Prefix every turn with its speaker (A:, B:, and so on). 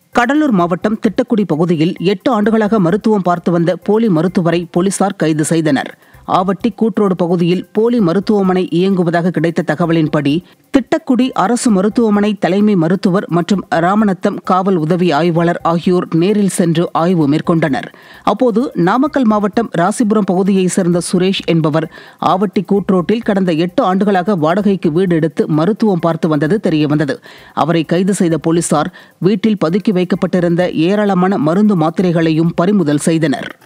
A: கடலூர் மாவட்டம் திட்டக்குடி பகுதியில் எட்டு ஆண்டுகளாக மருத்துவம் பார்த்து வந்த போலி மருத்துவரை போலீசார் கைது செய்தனர் ஆவட்டி கூட்ரோடு பகுதியில் போலி மருத்துவமனை இயங்குவதாக கிடைத்த தகவலின்படி திட்டக்குடி அரசு மருத்துவமனை தலைமை மருத்துவர் மற்றும் ராமநத்தம் காவல் உதவி ஆய்வாளர் ஆகியோர் நேரில் சென்று ஆய்வு மேற்கொண்டனர் அப்போது நாமக்கல் மாவட்டம் ராசிபுரம் பகுதியைச் சேர்ந்த சுரேஷ் என்பவர் ஆவட்டி கூட்ரோட்டில் கடந்த எட்டு ஆண்டுகளாக வாடகைக்கு வீடு எடுத்து மருத்துவம் பார்த்து வந்தது தெரியவந்தது அவரை கைது செய்த போலீசார் வீட்டில் பதுக்கி வைக்கப்பட்டிருந்த ஏராளமான மருந்து மாத்திரைகளையும் பறிமுதல் செய்தனர்